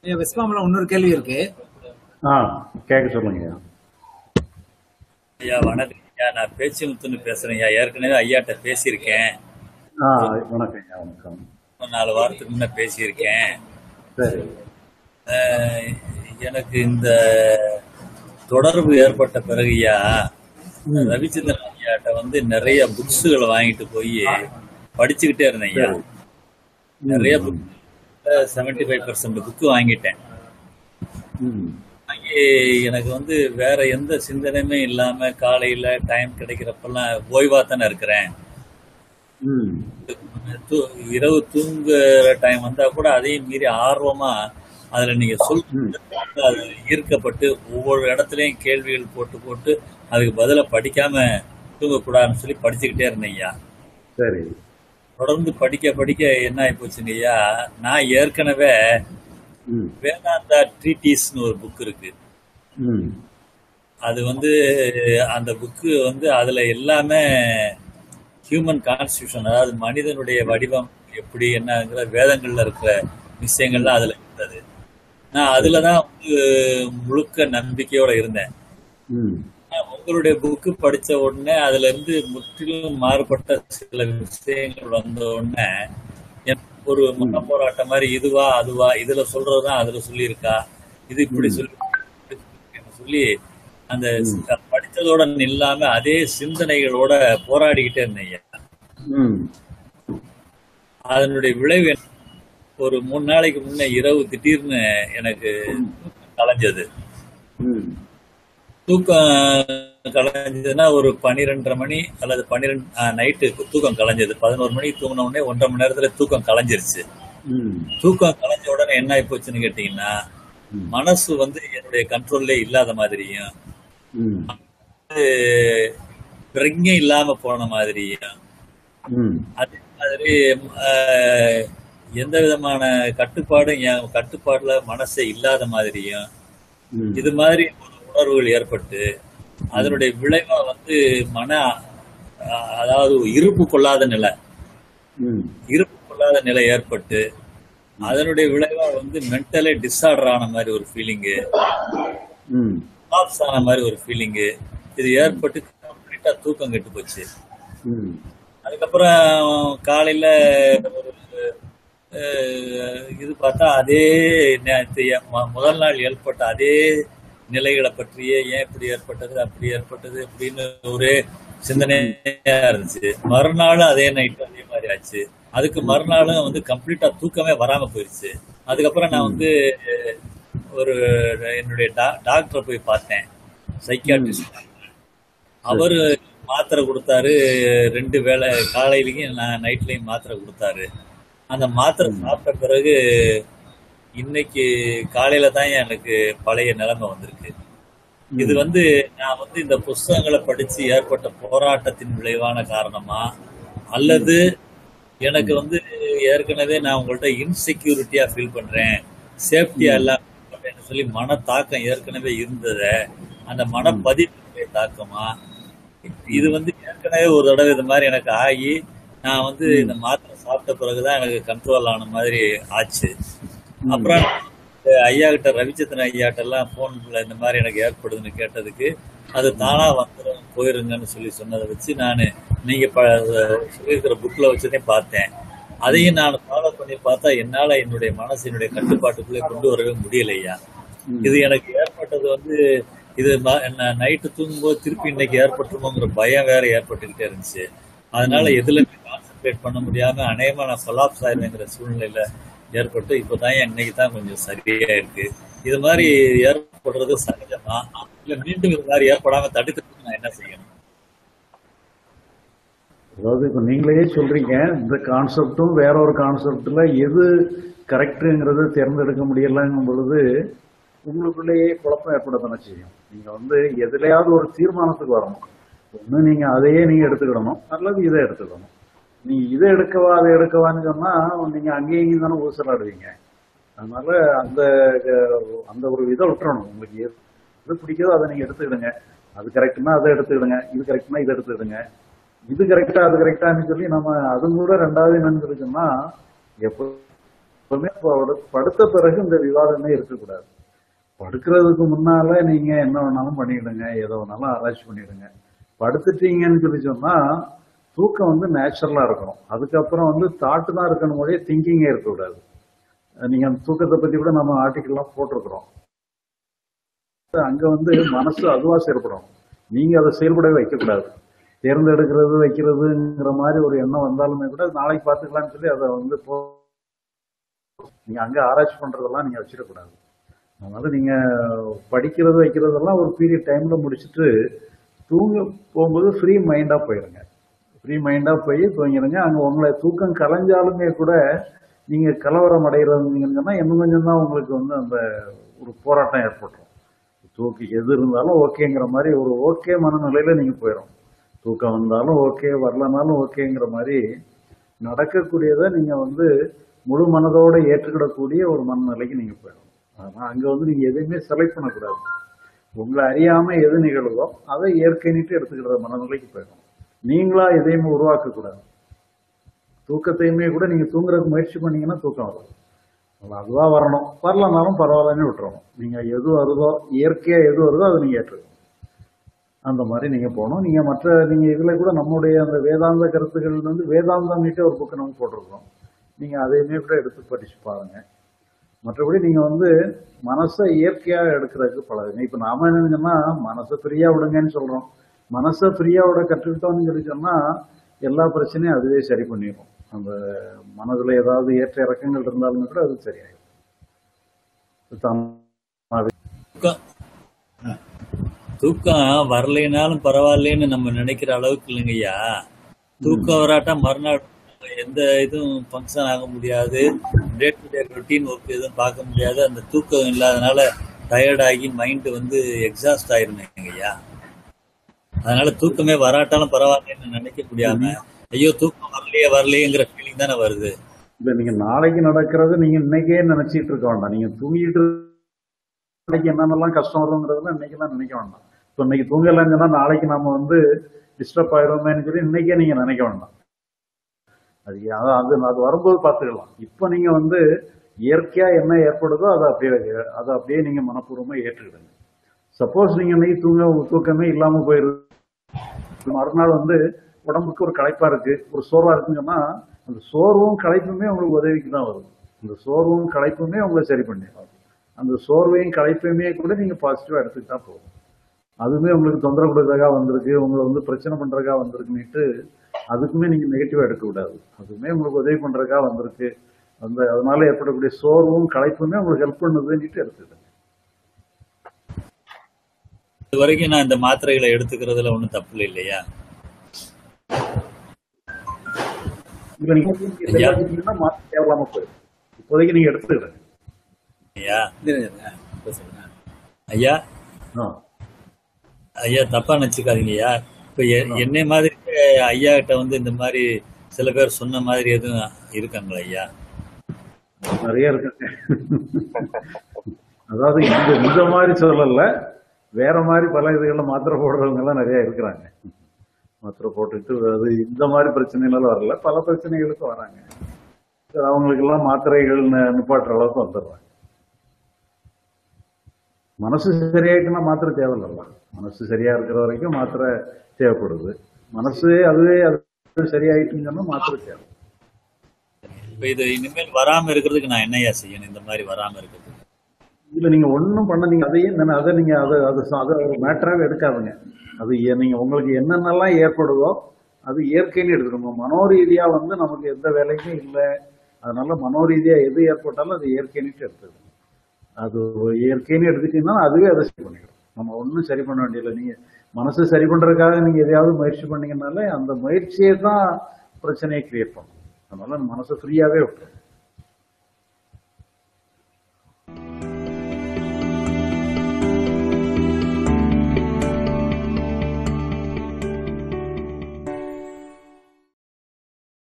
ஐயா வெஸ்பாமில் இன்னொரு கேள்வி இருக்கு ஆ கேட்க சொல்லுங்க ஐயா வணக்கம் ஐயா நான் பேச்சுமுத்துன்னு பேசுறேன் ஐயா ஏற்கனவே ஐயாட்ட பேசியிருக்கேன் ஆ வணக்கம் ஐயா வணக்கம் ஒரு நாலு வாரத்துக்கு முன்ன பேசியிருக்கேன் சரி அஹ், எனக்கு இந்த தொடர்பு ஏற்பட்ட பிறகு ஐயா ரவிச்சந்திரன் ஐயாட்ட வந்து நிறைய புக்ஸுகளை வாங்கிட்டு போய் படிச்சுக்கிட்டே இருந்தேன் ஐயா நிறைய book seventy five percent book வாங்கிட்டேன் ம் வாங்கி எனக்கு வந்து வேற எந்த சிந்தனையுமே இல்லாம காலையில டைம் கிடைக்கிறப்பெல்லாம் ஓய்வா தானே இருக்கிறேன் ம் தூ- இரவு தூங்குற டைம் வந்தா கூட அதையும் மீறி ஆர்வமா அதுல நீங்க சொல் அது ஈர்க்கப்பட்டு ஒவ்வொரு இடத்துலயும் கேள்விகள் போட்டு போட்டு அதுக்கு பதிலா படிக்காம தூங்கக்கூடாதுன்னு சொல்லி படிச்சுக்கிட்டே இருந்தேன் ஐயா சரி தொடர்ந்து படிக்க படிக்க என்ன ஆகி போச்சுங்க ஐயா நான் ஏற்கனவே ம் வேதாந்தா ட்ரீட்டிஸ்னு ஒரு புக் இருக்கு ம் அது வந்து அந்த புக்கு வந்து அதுல எல்லாமே ஹியூமன் கான்ஸ்டியூஷன் அதாவது மனிதனுடைய வடிவம் எப்படி என்னங்கிற வேதங்கள்ல இருக்கிற விஷயங்கள்லாம் அதுல இருந்தது நான் அதுலதான் வந்து முழுக்க நம்பிக்கையோட இருந்தேன் ம் நான் உங்களுடைய புக்கு படிச்ச உடனே அதுல இருந்து முற்றிலும் மாறுபட்ட சில விஷயங்கள் வந்த உடனே எனக்கு ஒரு மன போராட்டம் மாதிரி இதுவா அதுவா இதுல சொல்றதுதான் அதுல சொல்லியிருக்கா இது இப்படி சொல்லி இப்படி சொல்லியிருக்குன்னு சொல்லி அந்த படித்ததோட இல்லாம அதே சிந்தனைகளோட போராடிக்கிட்டே இருந்தேன் ஐயா. ம் அதனுடைய விளைவு என்ன? ஒரு மூணு நாளைக்கு முன்ன இரவு திடீர்னு எனக்கு தூக்கம் கலைஞ்சது ம் தூக்கம் கலைஞ்சதுன்னா ஒரு பன்னிரெண்டரை மணி அல்லது பன்னிரெண்டு நைட்டு தூக்கம் கலைஞ்சது பதினோரு மணிக்கு தூங்கின உடனே ஒன்றரை மணி நேரத்துல தூக்கம் கலைஞ்சிருச்சு ம் தூக்கம் கலைஞ்ச உடனே என்ன ஆகி போச்சுன்னு கேட்டீங்கன்னா ம். மனசு வந்து என்னுடைய கண்ட்ரோல்லே இல்லாத மாதிரியும் ம் பிரஜை இல்லாம போன மாதிரியும் ம் அதே மாதிரி ஆஹ், எந்த விதமான கட்டுப்பாடும் என் கட்டுப்பாடுல மனசே இல்லாத மாதிரியும் ம் இது மாதிரி ஒரு உணர்வுகள் ஏற்பட்டு அதனுடைய விளைவா வந்து மன அஹ், அதாவது இருப்பு கொள்ளாத நிலை ம் இருப்பு கொள்ளாத நிலை ஏற்பட்டு அதனுடைய விளைவா வந்து மென்டலே டிஸார்டர் ஆன மாதிரி ஒரு ஃபீலிங்கு ம் காப்ஸ் ஆன மாதிரி ஒரு ஃபீலிங்கு இது ஏற்பட்டு கம்ப்ளீட்டா தூக்கம் கெட்டு போச்சு ம் அதுக்கப்புறம் காலையில ஒரு அஹ், இது பார்த்தா அதே நேத்து ம- முதல் நாள் ஏற்பட்ட அதே நிலைகளை பற்றியே ஏன் இப்படி ஏற்பட்டது அப்படி ஏற்பட்டது அப்படின்னு ஒரே சிந்தனையா இருந்துச்சு மறுநாளும் அதே நைட்டு அதே மாதிரி ஆச்சு அதுக்கு மறுநாளும் வந்து கம்ப்ளீட்டா தூக்கமே வராம போயிருச்சு அதுக்கப்புறம் நான் வந்து ஒரு என்னுடைய டா- டாக்டரை போய் பார்த்தேன் சைக்கியாட்ரிஸ்ட் அவரு மாத்திரை கொடுத்தாரு ரெண்டு வேளை காலையிலயும் நான் நைட்லயும் மாத்திரை கொடுத்தாரு அந்த மாத்திரை சாப்பிட்ட பிறகு இன்னைக்கு காலையில தான் எனக்கு பழைய நிலைமை வந்திருக்கு இது வந்து நான் வந்து இந்த புஸ்தகங்களை படிச்சு ஏற்பட்ட போராட்டத்தின் விளைவான காரணமா அல்லது எனக்கு வந்து ஏற்கனவே நான் உங்கள்ட்ட இன்செக்யூரிட்டியா ஃபீல் பண்றேன் சேஃப்டியா எல்லாம் feel பண்றேன்னு சொல்லி மன தாக்கம் ஏற்கனவே இருந்தத அந்த மனப்பதிவுடைய தாக்கமா இது வந்து ஏற்கனவே ஒரு தடவை இது மாதிரி எனக்கு ஆகி நான் வந்து இந்த மாத்திரை சாப்பிட்ட பிறகுதான் எனக்கு கண்ட்ரோல் ஆன மாதிரி ஆச்சு அப்புறம் அஹ் ஐயா கிட்ட ரவிச்சந்திரன் ஐயாட்ட எல்லாம் போன்ல இந்த மாதிரி எனக்கு ஏற்படுதுன்னு கேட்டதுக்கு அது தானா வந்துடும் போயிருங்கன்னு சொல்லி சொன்னதை வச்சு நான் நீங்க ப- சொல்லியிருக்கிற புக்ல வச்சதே பார்த்தேன் அதையும் நான் ஃபாலோ பண்ணி பார்த்தா என்னால என்னுடைய மனசு என்னுடைய கட்டுப்பாட்டுக்குள்ளே கொண்டு வரவே முடியல ஐயா இது எனக்கு ஏற்பட்டது வந்து இது நைட்டு தூங்கும்போது திருப்பி இன்னைக்கு ஏற்பட்டுமோங்கிற பயம் வேற ஏற்பட்டுக்கிட்டே இருந்துச்சு அதனால எதுலயுமே கான்சென்ட்ரேட் பண்ண முடியாம அநேகமா நான் கொலாப்ஸ் ஆயிருங்கிற சூழ்நிலையில ஏற்பட்டு இப்பதான் இன்னைக்கு தான் கொஞ்சம் சரியா இருக்கு இது மாதிரி ஏற்படுறது சகஜமா இல்ல மீண்டும் இது மாதிரி ஏற்படாம தடுக்கிறதுக்கு நான் என்ன செய்யணும் அதாவது இப்ப நீங்களே சொல்றீங்க இந்த கான்செப்டும் வேற ஒரு கான்செப்ட்ல எது கரெக்டுங்கிறது தேர்ந்தெடுக்க முடியலங்கும் பொழுது உங்களுக்குள்ளேயே குழப்பம் ஏற்பட தானே செய்யும் நீங்க வந்து எதுலயாவது ஒரு தீர்மானத்துக்கு வரணும் ஒண்ணு நீங்க அதையே நீங்க எடுத்துக்கிடணும் அல்லது இதை எடுத்துக்கணும் நீ இதை எடுக்கவா அதை எடுக்கவான்னு சொன்னா நீங்க அங்கேயும் இங்கேயும் தானே ஊசலாடுவீங்க அதனால அந்த அஹ், அந்த ஒரு இதை விட்டுறணும் உங்களுக்கு எது எது பிடிக்குதோ அதை நீங்க எடுத்துக்கிடுங்க அது கரெக்ட்னா அதை எடுத்துக்கிடுங்க இது கரெக்ட்னா இதை எடுத்துக்கிடுங்க இது கரெக்டா அது கரெக்டான்னு சொல்லி நம்ம அதுவும் கூட ரெண்டாவது என்னன்னு சொல்லி சொன்னா எப்போ எப்பவுமே படு- படுத்த பிறகு இந்த விவாதமே இருக்கக்கூடாது படுக்கிறதுக்கு முன்னால நீங்க என்ன வேணாலும் பண்ணிடுங்க எதை வேணாலும் ஆராய்ச்சி பண்ணிடுங்க படுத்துட்டீங்கன்னு சொல்லி சொன்னா தூக்கம் வந்து நேச்சுரலா இருக்கணும் அதுக்கப்புறம் வந்து தாட்டு தான் இருக்கணும் போதே திங்கிங்கே இருக்கக்கூடாது நீங்க அந்த தூக்கத்தை பத்தி கூட நம்ம ஆர்டிக்கல்லாம் போட்டிருக்கிறோம் அங்க வந்து மனசு அதுவா செயல்படும் நீங்க அதை செயல்படவே வைக்கக்கூடாது தேர்ந்தெடுக்கிறது வைக்கிறதுங்கிற மாதிரி ஒரு எண்ணம் வந்தாலுமே கூட நாளைக்கு பார்த்துக்கலாம்னு சொல்லி அதை வந்து போ நீங்க அங்க ஆராய்ச்சி பண்றதெல்லாம் நீங்க வச்சிடக்கூடாது அதனால நீங்க படிக்கிறது வைக்கிறதெல்லாம் ஒரு பீரியட் டைம்ல முடிச்சுட்டு தூங்க போகும்போது ஃப்ரீ மைண்டா போயிருங்க ஃப்ரீ மைண்டா போய் தூங்கிடுங்க அங்க உங்களை தூக்கம் கலைஞ்சாலுமே கூட நீங்க கலவரம் அடைகிறதுங்கன்னா இன்னும் கொஞ்சம் தான் உங்களுக்கு வந்து அந்த ஒரு போராட்டம் ஏற்பட்டுரும் தூக்கி எது இருந்தாலும் ஓகேங்கிற மாதிரி ஒரு ஓகே மனநிலையில நீங்க போயிடும் தூக்கம் வந்தாலும் ஓகே வரலனாலும் ஓகேங்கிற மாதிரி நடக்கக்கூடியதை நீங்க வந்து முழு மனதோட ஏற்றுக்கிடக்கூடிய ஒரு மனநிலைக்கு நீங்க போயிடும் ஆனா அங்க வந்து நீங்க எதையுமே செலக்ட் பண்ணக்கூடாது உங்களை அறியாம எது நிகழுதோ அதை இயற்கைன்னுட்டு எடுத்துக்கிற மனநிலைக்கு போயிடும் நீங்களா எதையுமே உருவாக்க கூடாது தூக்கத்தையுமே கூட நீங்க தூங்குறதுக்கு முயற்சி பண்ணீங்கன்னா தூக்கம் வரும் அது அதுவா வரணும் வரலனாலும் பரவாயில்லன்னு விட்டுறணும் நீங்க எது வருதோ இயற்கையா எது வருதோ அதை நீங்க ஏற்றுக்கணும் அந்த மாதிரி நீங்க போகணும் நீங்க மற்ற நீங்க இதுல கூட நம்முடைய அந்த வேதாந்த கருத்துக்கள் வந்து வேதாந்தம்னுட்டு ஒரு புக்கு நம்ம போட்டிருக்கோம் நீங்க அதையுமே கூட எடுத்து படிச்சு பாருங்க மற்றபடி நீங்க வந்து மனசை இயற்கையா எடுக்கிறதுக்கு பழகுங்க இப்ப நாம என்னங்கன்னா மனசை ஃப்ரீயா விடுங்கன்னு சொல்றோம் மனசை ஃப்ரீயா விட கற்றுக்கிட்டோம்னு சொல்லி சொன்னா எல்லா பிரச்சனையும் அதுவே சரி பண்ணிடும் அந்த மனதுல ஏதாவது ஏற்ற இறக்கங்கள் இருந்தாலுமே கூட அது சரியாயிடும் தானாவே தூக்கம் தூக்கம் வரலைனாலும் பரவாயில்லைன்னு நம்ம நினைக்கிற அளவுக்கு இல்லைங்கய்யா தூக்கம் வராட்டா மறுநாள் எந்த இதுவும் ஃபங்க்ஷன் ஆக முடியாது day to day routine work எதுவும் பார்க்க முடியாது அந்த தூக்கம் இல்லாதனால டயர்ட் ஆகி மைண்ட் வந்து எக்ஸாஸ்ட் ஆயிருந்தேங்கய்யா அதனால தூக்கமே வராட்டாலும் பரவாயில்லைன்னு நினைக்க முடியாம ஐயோ தூக்கம் வரலையே வரலையேங்கிற ஃபீலிங் தானே வருது இல்ல நீங்க நாளைக்கு நடக்கிறது நீங்க இன்னைக்கே நினைச்சிட்டு இருக்க வேண்டாம் நீங்க தூங்கிட்டு நாளைக்கு என்னென்னலாம் கஷ்டம் வருங்கிறதுலாம் இன்னைக்கெல்லாம் நினைக்க வேண்டாம் இப்போ இன்னைக்கு தூங்கலைங்கன்னா நாளைக்கு நாம வந்து டிஸ்டர்ப் ஆயிடுவோமேன்னு சொல்லி இன்னைக்கே நீங்க நினைக்க வேண்டாம் அது அது அது அது வரும்போது பார்த்துக்கலாம் இப்போ நீங்க வந்து இயற்கையா என்ன ஏற்படுதோ அதை அப்படியே அதை அப்படியே நீங்க மனப்பூர்வமா ஏற்றுக்கிடுங்க சப்போஸ் நீங்க இன்னைக்கு தூங்க தூக்கமே இல்லாம போயிருக்கு மறுநாள் வந்து உடம்புக்கு ஒரு களைப்பா இருக்கு ஒரு சோர்வா இருக்குங்கன்னா அந்த சோர்வும் களைப்புமே உங்களுக்கு உதவிக்கு தான் வரும் அந்த சோர்வும் களைப்புமே உங்களை சரி பண்ணிடும் அந்த சோர்வையும் களைப்பையுமே கூட நீங்க பாசிட்டிவா எடுத்துக்கிட்டா போதும் அதுவுமே உங்களுக்கு தொந்தரவு கொடுக்கறதுக்காக வந்திருக்கு உங்களை வந்து பிரச்சனை பண்றதுக்காக வந்திருக்குன்னுட்டு அதுக்குமே நீங்க நெகட்டிவா எடுக்க கூடாது அதுவுமே உங்களுக்கு உதவி பண்றதுக்காக வந்திருக்கு அந்த அதனால ஏற்படக்கூடிய சோர்வும் களைப்புமே உங்களுக்கு ஹெல்ப் பண்ணுதுன்னுட்டு எடுத்துக்கிடுங்க இது வரைக்கும் நான் இந்த மாத்திரைகளை எடுத்துக்கிறதுல ஒன்றும் தப்பு இல்லை இல்லையா இல்ல நீங்க செலவழிச்சீங்கன்னா மாற்ற தேவையில்லாம போயிடும் இப்போதைக்கு நீங்க எடுத்துக்கிடுங்க ஐயா ஐயா ஆ. ஐயா தப்பா நினைச்சுக்காதீங்க ஐயா இப்ப எ- என்னை மாதிரி ஐயா கிட்ட வந்து இந்த மாதிரி சில பேர் சொன்ன மாதிரி எதுவும் இருக்காங்களா ஐயா நிறைய இருக்குங்க அதாவது இந்த இந்த மாதிரி சொல்லல வேற மாதிரி பல இதுகள்ல மாத்திரை போடுறவங்க எல்லாம் நிறைய இருக்கிறாங்க மாத்திரை போட்டுட்டு அது இந்த மாதிரி பிரச்சனைகள் வரல பல பிரச்சனைகளுக்கு வராங்க சரி, அவங்களுக்கு எல்லாம் மாத்திரைகள் நி- நிப்பாட்டுற அளவுக்கு வந்துடுறாங்க மனசு சரியாயிட்டுன்னா மாத்திரை தேவையில்ல மனசு சரியா இருக்கிற வரைக்கும் மாத்திரை தேவைப்படுது மனசு அதுவே அது சரியாயிட்டுன்னு சொன்னா மாத்திரை தேவை இப்ப இது இனிமேல் வராம இருக்கிறதுக்கு நான் என்னய்யா செய்யணும் இந்த மாதிரி வராம இருக்கிறதுக்கு இல்ல நீங்க ஒண்ணும் பண்ண நீங்க அதையும் தானே அதை நீங்க அதை அது ச- அதை ஒரு மேட்டராகவே எடுக்காதுங்க அது ஏ- நீங்க உங்களுக்கு என்னென்னலாம் ஏற்படுதோ அது இயற்கைன்னு எடுத்துக்கோங்க மனோரீதியா வந்து நமக்கு எந்த வேலையுமே இல்லை அதனால மனோரீதியா எது ஏற்பட்டாலும் அது இயற்கைன்னுட்டு எடுத்துக்கணும் அது இயற்கைன்னு எடுத்துட்டீங்கன்னா அதுவே அதை சரி பண்ணிடும் நம்ம ஒன்றும் சரி பண்ண வேண்டியதில்லை நீங்க மனசு சரி பண்றதுக்காக நீங்க எதையாவது முயற்சி பண்ணீங்கன்னாலே அந்த முயற்சியே தான் பிரச்சனையை கிரியேட் பண்ணும் அதனால மனசை ஃப்ரீயாவே விட்டுரும்